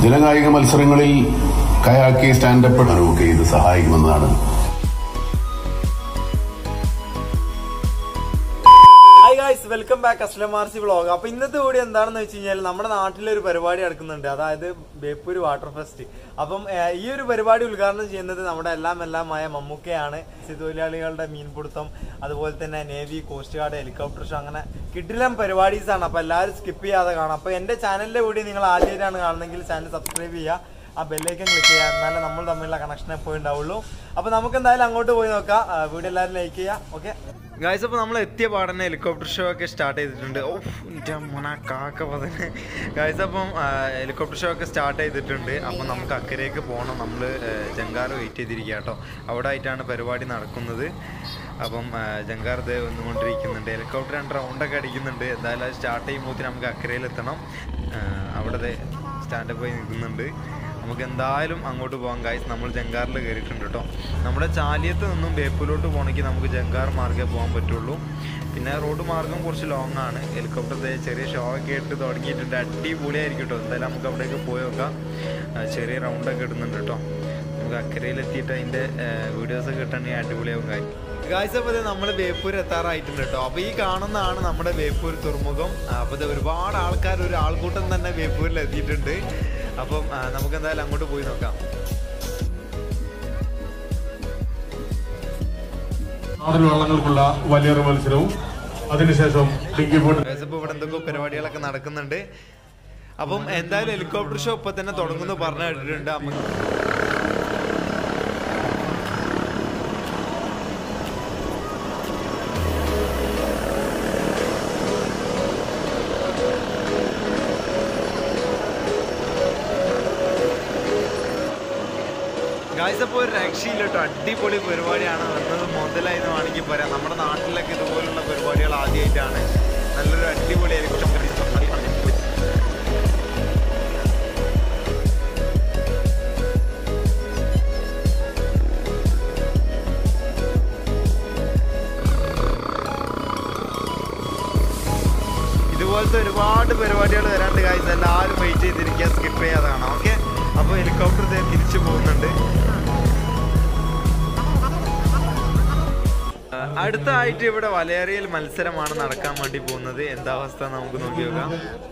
ജലകായിക മത്സരങ്ങളിൽ കയാക്കി സ്റ്റാൻഡപ്പ് ഒക്കെ ഇത് സഹായിക്കുമെന്നാണ് hi guys welcome back Aslam R C vlog അപ്പൊ ഇന്നത്തെ കൂടി എന്താണെന്ന് വെച്ച് കഴിഞ്ഞാൽ നമ്മുടെ നാട്ടിലെ ഒരു പരിപാടി നടക്കുന്നുണ്ട് അതായത് ബേപ്പൂര് വാട്ടർ ഫെസ്റ്റ് അപ്പം ഏഹ്, ഈ ഒരു പരിപാടി ഉദ്ഘാടനം ചെയ്യുന്നത് നമ്മുടെ എല്ലാം എല്ലാമായ മമ്മൂക്കയാണ് തൊഴിലാളികളുടെ മീൻപിടുത്തം അതുപോലെ തന്നെ navy coast guard helicopter show അങ്ങനെ കിഡിലം പരിപാടീസ് ആണ് അപ്പൊ എല്ലാവരും സ്കിപ്പ് ചെയ്യാതെ കാണാം അപ്പൊ എന്റെ ചാനലിന്റെ കൂടി നിങ്ങൾ ആദ്യമായിട്ടാണ് കാണുന്നതെങ്കിൽ ചാനൽ സബ്സ്ക്രൈബ് ചെയ്യുക ആ ബെല്ലൈക്കൻ ക്ലിക്ക് ചെയ്യുക എന്നാലേ നമ്മൾ തമ്മിലുള്ള കണക്ഷൻ എപ്പോഴും ഉണ്ടാവുള്ളൂ അപ്പൊ നമുക്ക് എന്തായാലും അങ്ങോട്ട് പോയി നോക്കാം ആ, വീഡിയോ എല്ലാവരും ലൈക്ക് ചെയ്യുക ഓക്കെ ഗായ്സ് അപ്പോൾ നമ്മൾ എത്തിയ പാടന്നെ ഹെലികോപ്റ്റർ ഷോ ഒക്കെ സ്റ്റാർട്ട് ചെയ്തിട്ടുണ്ട് ഓ എൻ്റെ മോന കാക്ക പതന്നെ ഗായ്സ് അപ്പം ഹെലികോപ്റ്റർ ഷോ ഒക്കെ സ്റ്റാർട്ട് ചെയ്തിട്ടുണ്ട് അപ്പം നമുക്ക് അക്കരയ്ക്ക് പോകണം നമ്മൾ ജങ്കാർ വെയിറ്റ് ചെയ്തിരിക്കുക കേട്ടോ അവിടെ ആയിട്ടാണ് പരിപാടി നടക്കുന്നത് അപ്പം ആ, ജങ്കാർ ഇത് വന്നുകൊണ്ടിരിക്കുന്നുണ്ട് ഹെലികോപ്റ്റർ രണ്ട് റൗണ്ടൊക്കെ അടിക്കുന്നുണ്ട് എന്തായാലും അത് സ്റ്റാർട്ട് ചെയ്യുമ്പോൾ നമുക്ക് അക്കരയിലെത്തണം ആ, അവിടെ സ്റ്റാൻഡപ്പ് ആയി നിൽക്കുന്നുണ്ട് നമുക്ക് എന്തായാലും അങ്ങോട്ട് പോകാം ഗായ്സ് നമ്മൾ ജങ്കാറിൽ കയറിയിട്ടുണ്ട് കേട്ടോ നമ്മുടെ ചാലിയത്ത് നിന്നും ബേപ്പൂരിലോട്ട് പോകണമെങ്കിൽ നമുക്ക് ജങ്കാർ മാർഗ്ഗമേ പോകാൻ പറ്റുള്ളൂ പിന്നെ റോഡ് മാർഗം കുറച്ച് ലോങ് ആണ് ഹെലികോപ്റ്റർ ദേ ചെറിയ ഷോ ഒക്കെ ഇട്ട് തുടങ്ങിയിട്ടുണ്ട് അടിപൊളിയായിരിക്കും കേട്ടോ എന്തായാലും നമുക്ക് അവിടേക്ക് പോയി നോക്കാം ആ, ചെറിയ റൗണ്ടൊക്കെ ഇടുന്നുണ്ട് കേട്ടോ നമുക്ക് അക്കരയിലെത്തിയിട്ട് അതിൻ്റെ വീഡിയോസൊക്കെ കിട്ടണമെങ്കിൽ അടിപൊളിയാവും കാര്യം ഗായ്സ് അപ്പോൾ നമ്മൾ ബേപ്പൂർ എത്താറായിട്ടുണ്ട് കേട്ടോ അപ്പോൾ ഈ കാണുന്നതാണ് നമ്മുടെ ബേപ്പൂർ തുറമുഖം അപ്പോൾ ഇത് ഒരുപാട് ആൾക്കാർ ഒരു ആൾക്കൂട്ടം തന്നെ ബേപ്പൂരിൽ എത്തിയിട്ടുണ്ട് അപ്പം ആ, നമുക്ക് എന്തായാലും അങ്ങോട്ട് പോയി നോക്കാം നാടൻ വള്ളങ്ങൾക്കുള്ള വലിയൊരു മത്സരവും അതിനുശേഷം ഡിങ്കി ബോട്ട് ഗായ്സ് ഇപ്പോൾ ഇവിടെ എന്തൊക്കെ പരിപാടികളൊക്കെ നടക്കുന്നുണ്ട് അപ്പം എന്തായാലും ഹെലികോപ്റ്റർ ഷോ ഇപ്പൊ തന്നെ തുടങ്ങുന്നു പറഞ്ഞു കേട്ടിട്ടുണ്ട് നമുക്ക് ഗായ്സ് അപ്പോൾ ഒരു രക്ഷയില്ല കേട്ടോ അടിപൊളി പരിപാടിയാണ് വന്നത് മുതലായി എന്ന് വേണമെങ്കിൽ പറയാം നമ്മുടെ നാട്ടിലൊക്കെ ഇതുപോലുള്ള പരിപാടികൾ ആദ്യമായിട്ടാണ് നല്ലൊരു അടിപൊളി ഇതുപോലത്തെ ഒരുപാട് പരിപാടികൾ വരാണ്ട് ഗായ്സ് എല്ലാവരും വെയിറ്റ് ചെയ്തിരിക്കുക സ്കിപ്പ് ചെയ്യാതെ കാണാം ഓക്കെ അപ്പോൾ ഹെലികോപ്റ്റർ ദേ തിരിച്ചു പോകുന്നുണ്ട് ആ, അടുത്തായിട്ട് ഇവിടെ വലയേറിയൽ മത്സരമാണ് നടക്കാൻ വേണ്ടി പോകുന്നത് എന്താ അവസ്ഥ നമുക്ക് നോക്കി നോക്കാം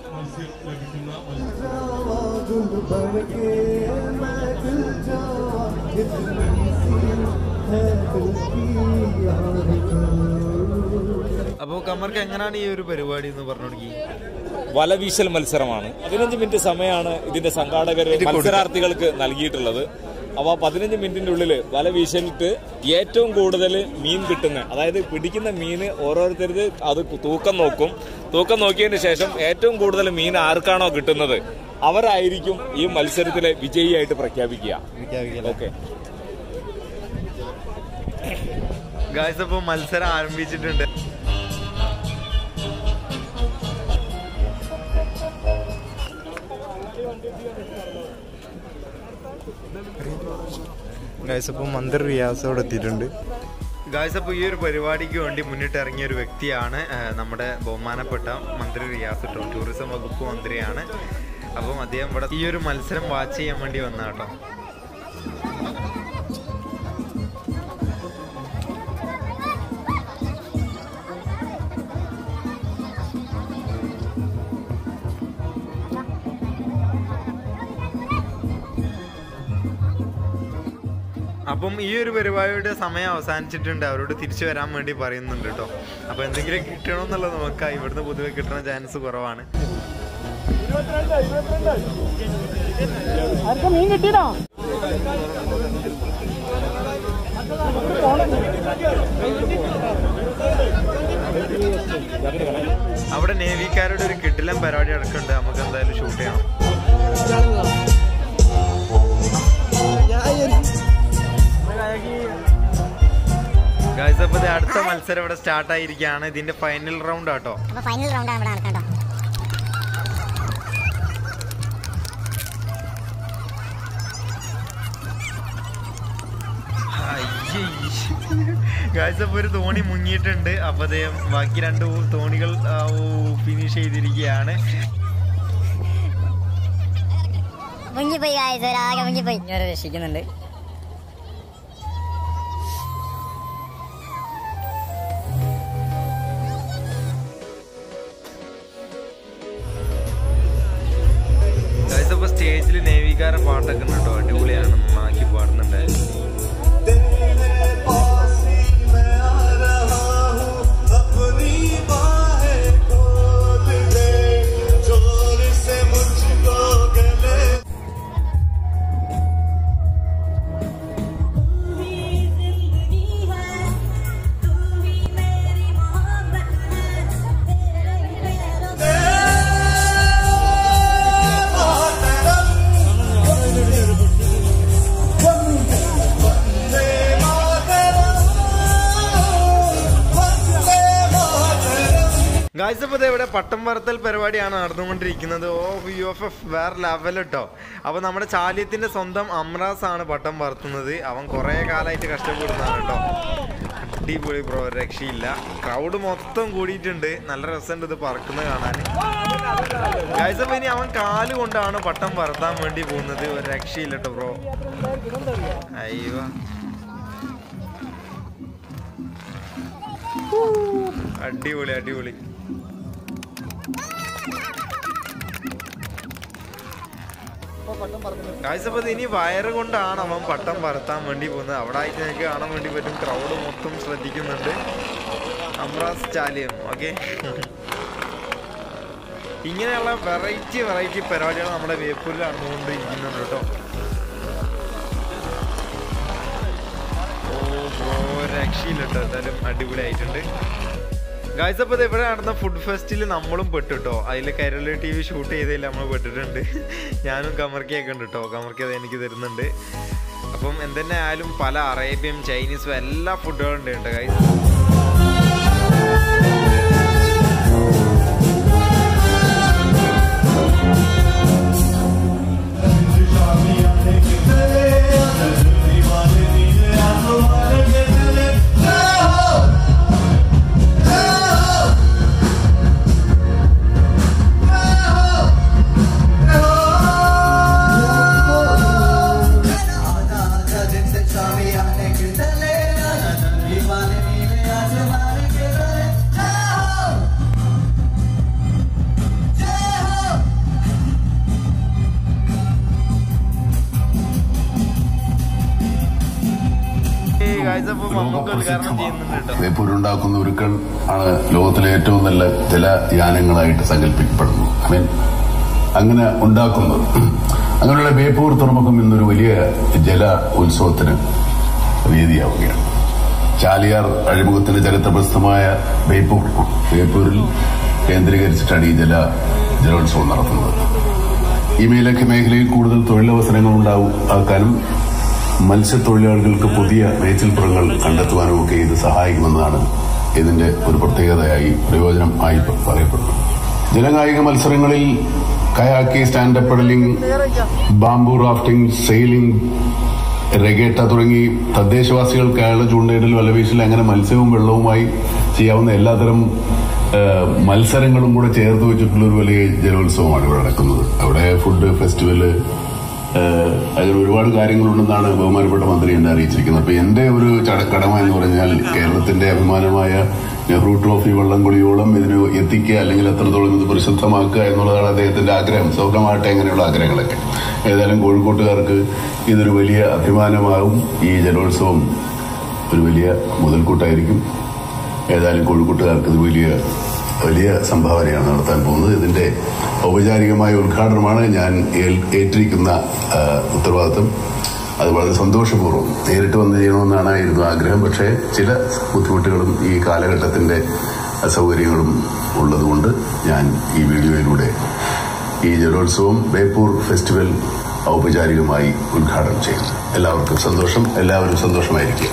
അപ്പോൾ കമർക്ക് എങ്ങനെയാണ് ഈ ഒരു പരിപാടി എന്ന് പറഞ്ഞു തുടങ്ങി വലവീശൽ മത്സരമാണ് പതിനഞ്ച് മിനിറ്റ് സമയമാണ് ഇതിന്റെ സംഘാടകർ മത്സരാർത്ഥികൾക്ക് നൽകിയിട്ടുള്ളത് അപ്പൊ ആ പതിനഞ്ച് മിനിറ്റിന്റെ ഉള്ളിൽ വല വീശലിട്ട് ഏറ്റവും കൂടുതൽ മീൻ കിട്ടുന്ന അതായത് പിടിക്കുന്ന മീന് ഓരോരുത്തർക്ക് അത് തൂക്കം നോക്കും തൂക്കം നോക്കിയതിന് ശേഷം ഏറ്റവും കൂടുതൽ മീൻ ആർക്കാണോ കിട്ടുന്നത് അവരായിരിക്കും ഈ മത്സരത്തിലെ വിജയിയായിട്ട് പ്രഖ്യാപിക്കുക ഓക്കെ ഗായ്സ് അപ്പോൾ മത്സരം ആരംഭിച്ചിട്ടുണ്ട് ഗായ്സ് അപ്പോൾ മന്ദിർ റിയാസോടെ എത്തിയിട്ടുണ്ട് ഗായ്സ് അപ്പോൾ ഈ ഒരു പരിപാടിക്ക് വേണ്ടി മുന്നിട്ട് ഇറങ്ങിയ ഒരു വ്യക്തിയാണ് ആ, നമ്മുടെ ബഹുമാനപ്പെട്ട മന്ത്രി റിയാസ് കേട്ടോ ടൂറിസം വകുപ്പ് മന്ത്രിയാണ് അപ്പം അദ്ദേഹം ഇവിടെ ഈ ഒരു മത്സരം വാച്ച് ചെയ്യാൻ വേണ്ടി വന്ന കേട്ടോ അപ്പം ഈ ഒരു പരിപാടിയുടെ സമയം അവസാനിച്ചിട്ടുണ്ട് അവരോട് തിരിച്ചു വരാൻ വേണ്ടി പറയുന്നുണ്ട് കേട്ടോ അപ്പൊ എന്തെങ്കിലും കിട്ടണമെന്നുള്ളത് നോക്കാം ഇവിടുന്ന് പൊതുവെ കിട്ടുന്ന ചാൻസ് കുറവാണ് അവിടെ നേവിക്കാരുടെ ഒരു കിട്ടിലം പരിപാടി നടക്കുന്നുണ്ട് നമുക്ക് എന്തായാലും ഷൂട്ട് ചെയ്യണം ഗായ്സ് അപ്പോൾ ഇത് അടുത്ത മത്സരം ഇവിടെ സ്റ്റാർട്ട് ആയിരിക്കുകയാണ് ഇതിന്റെ ഫൈനൽ റൗണ്ട് ആട്ടോ അപ്പൊ ഫൈനൽ റൗണ്ടാണ് ഇവിടെ നടക്കണ്ടോ ഗായ്സ് അപ്പോൾ ഒരു തോണി മുങ്ങിയിട്ടുണ്ട് അപ്പോൾ അദ്ദേഹം ബാക്കി രണ്ട് തോണികൾ ഫിനിഷ് ചെയ്തിരിക്കുകയാണ് മുങ്ങിപ്പോയി കാഴ്ച ഒരാകെ മുങ്ങിപ്പോയി ഇങ്ങനെ രക്ഷിക്കുന്നുണ്ട് ഇപ്പൊ സ്റ്റേജിൽ നേവികാര പാട്ടൊക്കെ ഉണ്ട് കേട്ടോ അടിപൊളിയാണ് നന്നാക്കി പാടുന്നുണ്ടായിരുന്നു ഗായ്സ് അപ്പോൾ ഇവിടെ പട്ടം പറത്തൽ പരിപാടിയാണ് നടന്നുകൊണ്ടിരിക്കുന്നത് ഓ യു എഫ് എഫ് വേറെ ലെവൽ കേട്ടോ അപ്പോൾ നമ്മുടെ ചാലിയത്തിന്റെ സ്വന്തം അമ്രാസ് ആണ് പട്ടം പറത്തുന്നത് അവൻ കുറേ കാലമായിട്ട് കഷ്ടപ്പെടുന്നതാണ് കേട്ടോ അടിപൊളി ബ്രോ രക്ഷയില്ല ക്രൗഡ് മൊത്തം കൂടിയിട്ടുണ്ട് നല്ല രസമുണ്ട് ഇത് പറക്കുന്നത് കാണാൻ ഗായ്സ് അപ്പോൾ ഇനി അവൻ കാല് കൊണ്ടാണ് പട്ടം പറത്താൻ വേണ്ടി പോകുന്നത് ഒരു രക്ഷയില്ല കേട്ടോ ബ്രോ അയ്യോ അടിപൊളി അടിപൊളി കാഴ്ചപ്പത് ഇനി വയറ് കൊണ്ടാണ് അവൻ പട്ടം പറത്താൻ വേണ്ടി പോകുന്നത് അവിടെ ആയിട്ട് ഞങ്ങൾക്ക് കാണാൻ വേണ്ടി പറ്റും ക്രൗഡ് മൊത്തം ശ്രദ്ധിക്കുന്നുണ്ട് അമ്രാസ് ചാലിയം ഓക്കെ ഇങ്ങനെയുള്ള വെറൈറ്റി വെറൈറ്റി പരിപാടികൾ നമ്മുടെ വേപ്പൂരിൽ നടന്നുകൊണ്ടിരിക്കുന്നുണ്ട് കേട്ടോ ഓ ബ്രോ രക്ഷയില്ല കേട്ടോ എന്തായാലും അടിപൊളിയായിട്ടുണ്ട് ഗായ്സ് അപ്പോൾ ഇവിടെ നടന്ന ഫുഡ് ഫെസ്റ്റിൽ നമ്മളും പെട്ടു കേട്ടോ അതിൽ കൈരളി ടി വി ഷൂട്ട് ചെയ്തതിൽ നമ്മൾ പെട്ടിട്ടുണ്ട് ഞാനും കമർക്കിയൊക്കെ ഉണ്ട് കേട്ടോ കമർക്കി അത് എനിക്ക് തരുന്നുണ്ട് അപ്പം എന്തെന്നെ ആയാലും പല അറേബ്യൻ ചൈനീസും എല്ലാ ഫുഡുകളും ഉണ്ട് കേട്ടോ ഗായ്സ് ഗായ്സ് അപ്പോൾ മമ്മൂക്ക് ഉദ്ഘാടനം ചെയ്യുന്നുണ്ട് കേട്ടോ ബേപ്പൂരുണ്ടാക്കുന്ന ഉരുക്കൾ ആണ് ലോകത്തിലെ ഏറ്റവും നല്ല ജലയാനങ്ങളായിട്ട് സങ്കല്പിക്കപ്പെടുന്നു ഐ മീൻ അങ്ങനെ ഉണ്ടാക്കുന്നത് അങ്ങനെയുള്ള ബേപ്പൂർ തുറമുഖം ഇന്നൊരു വലിയ ജല ഉത്സവത്തിന് വേദിയാവുകയാണ് ചാലിയാർ അഴിമുഖത്തിന്റെ ചരിത്രപ്രസിദ്ധമായ ബേപ്പൂർ ബേപ്പൂരിൽ കേന്ദ്രീകരിച്ചിട്ടാണ് ഈ ജല ജലോത്സവം നടത്തുന്നത് ഈ മേലൊക്കെ മേഖലയിൽ കൂടുതൽ തൊഴിലവസരങ്ങൾ ഉണ്ടാക്കാനും മത്സ്യത്തൊഴിലാളികൾക്ക് പുതിയ മേച്ചിൽപ്പുറങ്ങൾ കണ്ടെത്തുവാനും ഒക്കെ ഇത് സഹായിക്കുമെന്നാണ് ഇതിന്റെ ഒരു പ്രത്യേകതയായി പ്രയോജനം ആയി പറയപ്പെടുന്നു ജലകായിക മത്സരങ്ങളിൽ കയാക്കി stand up paddling bamboo rafting sailing regatta തുടങ്ങി തദ്ദേശവാസികൾക്ക് അയാളുടെ ചൂണ്ടയിടൽ വലവീശൽ അങ്ങനെ മത്സ്യവും വെള്ളവുമായി ചെയ്യാവുന്ന എല്ലാത്തരം ആ, മത്സരങ്ങളും കൂടെ ചേർത്ത് വെച്ചിട്ടുള്ള ഒരു വലിയ ജലോത്സവമാണ് ഇവിടെ നടക്കുന്നത് അവിടെ ഫുഡ് ഫെസ്റ്റിവല് ഏഹ് അതിൽ ഒരുപാട് കാര്യങ്ങളുണ്ടെന്നാണ് ബഹുമാനപ്പെട്ട മന്ത്രി എന്നെ അറിയിച്ചിരിക്കുന്നത് അപ്പൊ എന്റെ ഒരു ചട- കടമ എന്ന് പറഞ്ഞാൽ കേരളത്തിന്റെ അഭിമാനമായ നെഹ്റു ട്രോഫി വള്ളംകൊളിയോളം ഇതിന് എത്തിക്കുക അല്ലെങ്കിൽ എത്രത്തോളം ഇത് പ്രസിദ്ധമാക്കുക എന്നുള്ളതാണ് അദ്ദേഹത്തിന്റെ ആഗ്രഹം സ്വപ്നമാകട്ടെ അങ്ങനെയുള്ള ആഗ്രഹങ്ങളൊക്കെ ഏതായാലും കോഴിക്കോട്ടുകാർക്ക് ഇതൊരു വലിയ അഭിമാനമാകും ഈ ജലോത്സവം ഒരു വലിയ മുതൽക്കൂട്ടായിരിക്കും ഏതായാലും കോഴിക്കോട്ടുകാർക്ക് ഇത് വലിയ വലിയ സംഭാവനയാണ് നടത്താൻ പോകുന്നത് ഇതിന്റെ ഔപചാരികമായ ഉദ്ഘാടനമാണ് ഞാൻ ഏൽ- ഏറ്റിരിക്കുന്ന ആ, ഉത്തരവാദിത്വം അത് വളരെ സന്തോഷപൂർവ്വം നേരിട്ട് വന്ന് ചെയ്യണമെന്നാണായിരുന്നു ആഗ്രഹം പക്ഷേ ചില ബുദ്ധിമുട്ടുകളും ഈ കാലഘട്ടത്തിന്റെ അസൗകര്യങ്ങളും ഉള്ളതുകൊണ്ട് ഞാൻ ഈ വീഡിയോയിലൂടെ ഈ ജലോത്സവം ബേപ്പൂർ ഫെസ്റ്റിവൽ ഔപചാരികമായി ഉദ്ഘാടനം ചെയ്യുന്നു എല്ലാവർക്കും സന്തോഷം എല്ലാവരും സന്തോഷമായിരിക്കും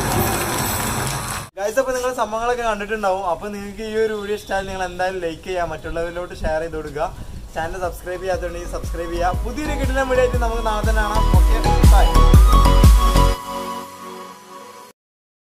ഗൈസ് അപ്പൊ നിങ്ങൾ സംഭവങ്ങളൊക്കെ കണ്ടിട്ടുണ്ടാവും അപ്പൊ നിങ്ങൾക്ക് ഈ ഒരു വീഡിയോ ഇഷ്ടമായാലും നിങ്ങൾ എന്തായാലും ലൈക്ക് ചെയ്യുക മറ്റുള്ളവരിലോട്ട് ഷെയർ ചെയ്ത് കൊടുക്കുക ചാനൽ സബ്സ്ക്രൈബ് ചെയ്യാത്തുണ്ടെങ്കിൽ സബ്സ്ക്രൈബ് ചെയ്യുക പുതിയൊരു കിട്ടുന്ന വീഡിയോ ആയിട്ട് നമുക്ക് നാളെ തന്നെ കാണാം